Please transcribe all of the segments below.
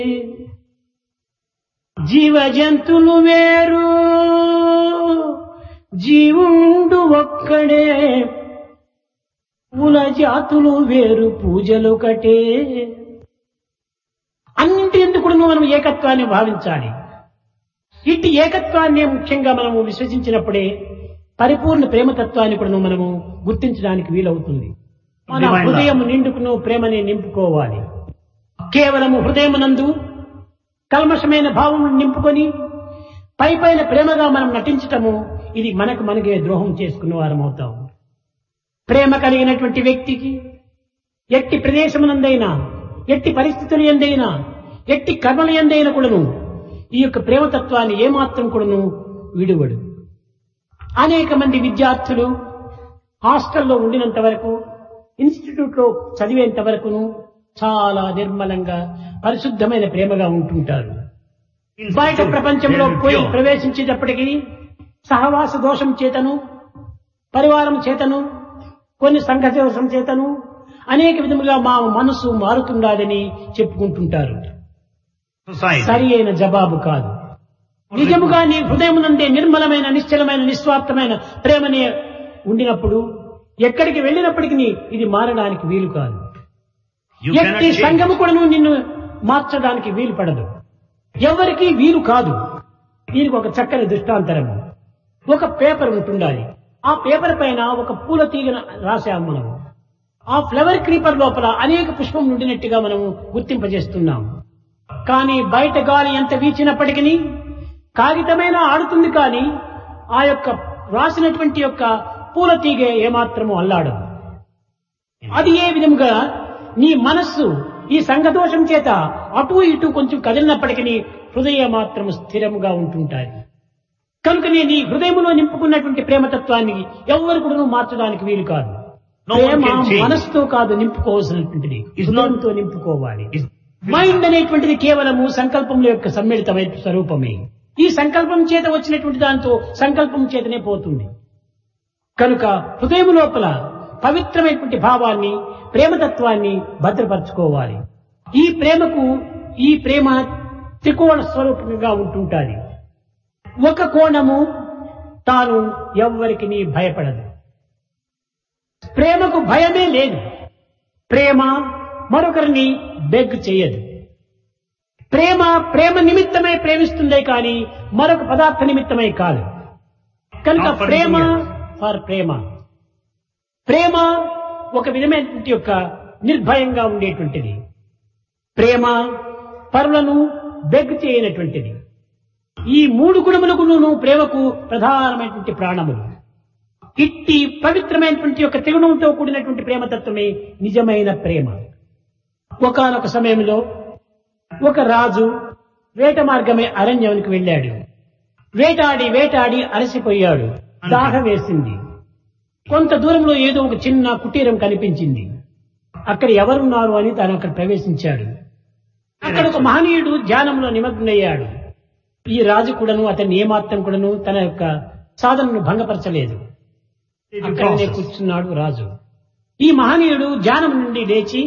జీవ జంతులు వేరు జీవుండు ఒక్కడే కుల జాతులు వేరు పూజలు కటే అన్నింటి ఎందుకు మనం ఏకత్వాన్ని భావించాలి ఇట్టి ఏకత్వాన్ని ముఖ్యంగా మనము విశ్వసించినప్పుడే పరిపూర్ణ ప్రేమతత్వాన్ని కూడా మనము గుర్తించడానికి వీలవుతుంది మన Divine love. హృదయం నిండుకును ప్రేమని నింపుకోవాలి కేవలము హృదయమునందు కల్మషమైన భావం నింపుకొని పై పైన ప్రేమగా మనం నటించటము ఇది మనకు మనకే ద్రోహం చేసుకున్న వారం అవుతాం ప్రేమ కలిగినటువంటి వ్యక్తికి ఎట్టి ప్రదేశమునందైనా ఎట్టి పరిస్థితులు ఎందైనా ఎట్టి కర్మల ఎందైనా కూడాను ఈ యొక్క ప్రేమతత్వాన్ని ఏమాత్రం కూడాను విడువడు అనేక మంది విద్యార్థులు హాస్టల్లో ఉండినంత వరకు ఇన్స్టిట్యూట్ లో చదివేంత వరకును చాలా నిర్మలంగా పరిశుద్ధమైన ప్రేమగా ఉంటుంటారు బయట ప్రపంచంలో పోయి ప్రవేశించేటప్పటికీ సహవాస దోషం చేతను పరివారం చేతను కొన్ని సంఘ దోషం చేతను అనేక విధములుగా మా మనసు మారుతుండాలని చెప్పుకుంటుంటారు society. సరి అయిన జవాబు కాదు నిజముగా నీ హృదయం నుండి నిర్మలమైన నిశ్చలమైన నిస్వార్థమైన ప్రేమనే ఉండినప్పుడు ఎక్కడికి వెళ్ళినప్పటికీ ఇది మారడానికి వీలు కాదు You cannot ఎట్టి change. సంఘము కూడాను నిన్ను మార్చడానికి వీలు పడదు ఎవరికి వీలు కాదు దీనికి ఒక చక్కని దృష్టాంతరము ఒక పేపర్ ఉంటుండాలి ఆ పేపర్ పైన ఒక పూల తీగను రాసాము మనము ఆ ఫ్లవర్ క్రీపర్ లోపల అనేక పుష్పం నుండినట్టుగా మనము గుర్తింపజేస్తున్నాం కానీ బయట గాలి ఎంత వీచినప్పటికీ కాగితమైన ఆడుతుంది కానీ ఆ యొక్క రాసినటువంటి యొక్క పూల తీగ ఏమాత్రము అల్లాడదు అది ఏ విధముగా నీ మనస్సు ఈ సంఘదోషం చేత అటు ఇటు కొంచెం కదిలినప్పటికీ హృదయ మాత్రం స్థిరముగా ఉంటుంటాయి కనుకనే నీ హృదయములో నింపుకున్నటువంటి ప్రేమతత్వాన్ని ఎవ్వరు కూడా మార్చడానికి వీలు కాదు No one Prema can change. మనస్సుతో కాదు నింపుకోవాల్సినటువంటిది It's not- హృదయంతో నింపుకోవాలి Is- మైండ్ అనేటువంటిది కేవలము సంకల్పముల యొక్క సమ్మిళితమైన స్వరూపమే ఈ సంకల్పం చేత వచ్చినటువంటి దాంతో సంకల్పం చేతనే పోతుంది కనుక హృదయం లోపల పవిత్రమైనటువంటి భావాన్ని ప్రేమతత్వాన్ని భద్రపరచుకోవాలి ఈ ప్రేమకు ఈ ప్రేమ త్రికోణ స్వరూపంగా ఉంటుంటాది ఒక కోణము తాను ఎవ్వరికి భయపడదు ప్రేమకు భయమే లేదు ప్రేమ మరొకరిని బెగ్ చేయదు ప్రేమ ప్రేమ నిమిత్తమై ప్రేమిస్తుందే కానీ మరొక పదార్థ నిమిత్తమై కాదు కనుక Not for ప్రేమ anything else. ఫర్ ప్రేమ ప్రేమ ఒక విధమైనటువంటి యొక్క నిర్భయంగా ఉండేటువంటిది ప్రేమ పరులను బెగ్ చేయనటువంటిది ఈ మూడు గుణములకును ప్రేమకు ప్రధానమైనటువంటి ప్రాణములు ఇట్టి పవిత్రమైనటువంటి యొక్క త్రిగుణంతో కూడినటువంటి ప్రేమతత్వమే నిజమైన ప్రేమ ఒకానొక సమయంలో ఒక రాజు వేట మార్గమే అరణ్యానికి వెళ్ళాడు వేటాడి వేటాడి అలసిపోయాడు దాహం వేసింది కొంత దూరంలో ఏదో ఒక చిన్న కుటీరం కనిపించింది అక్కడ ఎవరున్నారు అని తాను అక్కడ ప్రవేశించాడు అక్కడ ఒక మహనీయుడు ధ్యానంలో నిమగ్నయ్యాడు ఈ రాజు కూడాను అతన్ని ఏమాత్రం కూడాను తన యొక్క సాధనను భంగపరచలేదు It అక్కడనే process. కూర్చున్నాడు రాజు ఈ మహనీయుడు ధ్యానం నుండి లేచి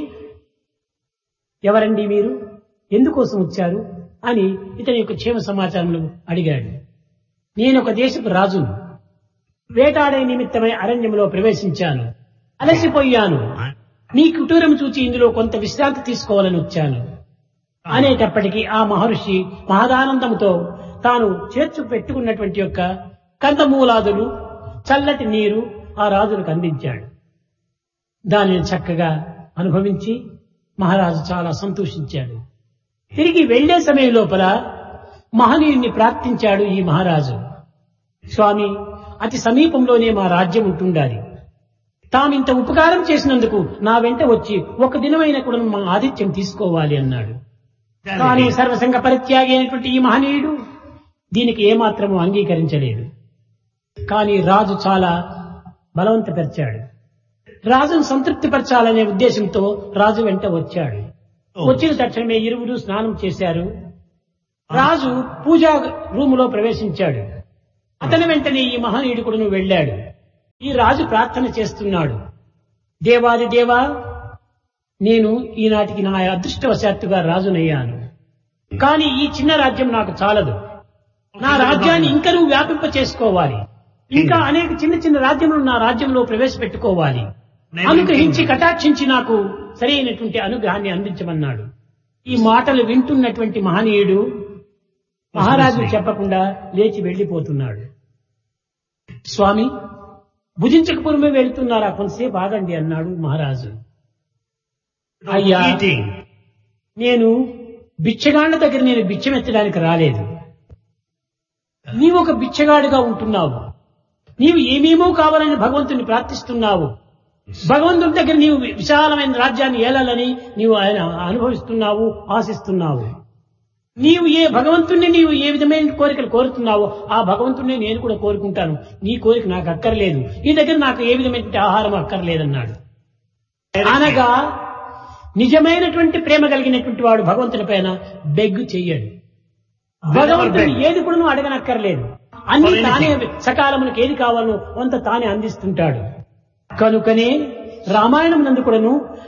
ఎవరండి మీరు ఎందుకోసం వచ్చారు అని ఇతని యొక్క క్షేమ సమాచారంలో అడిగాడు నేను ఒక దేశపు రాజును వేటాడే నిమిత్తమై అరణ్యంలో ప్రవేశించాను అలసిపోయాను నీ కుటూరం చూచి ఇందులో కొంత విశ్రాంతి తీసుకోవాలని వచ్చాను అనేటప్పటికీ ఆ మహర్షి మహదానందముతో తాను చేర్చు పెట్టుకున్నటువంటి యొక్క కందమూలాదులు చల్లటి నీరు ఆ రాజులకు అందించాడు దానిని చక్కగా అనుభవించి మహారాజు చాలా సంతోషించాడు తిరిగి వెళ్లే సమయం లోపల మహనీయుణ్ణి ప్రార్థించాడు ఈ మహారాజు స్వామి అతి సమీపంలోనే మా రాజ్యం ఉంటుండాలి తామింత ఉపకారం చేసినందుకు నా వెంట వచ్చి ఒక దినమైన కూడా మా ఆతిథ్యం తీసుకోవాలి అన్నాడు కానీ సర్వసంగ పరిత్యాగి అయినటువంటి ఈ మహనీయుడు దీనికి ఏమాత్రము అంగీకరించలేదు కానీ రాజు చాలా బలవంతపరిచాడు రాజును సంతృప్తిపరచాలనే ఉద్దేశంతో రాజు వెంట వచ్చాడు వచ్చిన తక్షణమే ఇరువురు స్నానం చేశారు రాజు పూజా రూములో ప్రవేశించాడు అతని వెంటనే ఈ మహనీయుడు కూడా వెళ్ళాడు ఈ రాజు ప్రార్థన చేస్తున్నాడు దేవాది దేవా నేను ఈనాటికి నా అదృష్టవశాత్తుగా రాజునయ్యాను కానీ ఈ చిన్న రాజ్యం నాకు చాలదు నా రాజ్యాన్ని ఇంకా నువ్వు వ్యాపింప చేసుకోవాలి ఇంకా అనేక చిన్న చిన్న రాజ్యములు నా రాజ్యంలో ప్రవేశపెట్టుకోవాలి అనుగ్రహించి కటాక్షించి నాకు సరైనటువంటి అనుగ్రహాన్ని అందించమన్నాడు ఈ మాటలు వింటున్నటువంటి మహనీయుడు మహారాజు చెప్పకుండా లేచి వెళ్లిపోతున్నాడు స్వామి భుజించకపురమే వెళ్తున్నారా కొంతసేపు ఆగండి అన్నాడు మహారాజు అయ్యా. Eating. నేను బిచ్చగాళ్ల దగ్గర నేను బిచ్చమెత్తడానికి రాలేదు నీవు ఒక బిచ్చగాడిగా ఉంటున్నావు నీవు ఏమేమో కావాలని భగవంతుని ప్రార్థిస్తున్నావు భగవంతుని దగ్గర నీవు విశాలమైన రాజ్యాన్ని ఏలాలని నీవు ఆయన అనుభవిస్తున్నావు ఆశిస్తున్నావు నీవు ఏ భగవంతుణ్ణి నీవు ఏ విధమైన కోరికలు కోరుతున్నావో ఆ భగవంతుణ్ణి నేను కూడా కోరుకుంటాను నీ కోరిక నాకు అక్కర్లేదు నీ దగ్గర నాకు ఏ విధమైనటువంటి ఆహారం అక్కర్లేదన్నాడు అనగా నిజమైనటువంటి ప్రేమ కలిగినటువంటి వాడు భగవంతుని పైన బెగ్గు చెయ్యడు భగవంతుని ఏది కూడా నువ్వు అడగనక్కర్లేదు అన్ని For anything. తానే సకాలమునకు ఏది కావాలో కొంత తానే అందిస్తుంటాడు కనుకనే రామాయణం నందు కూడాను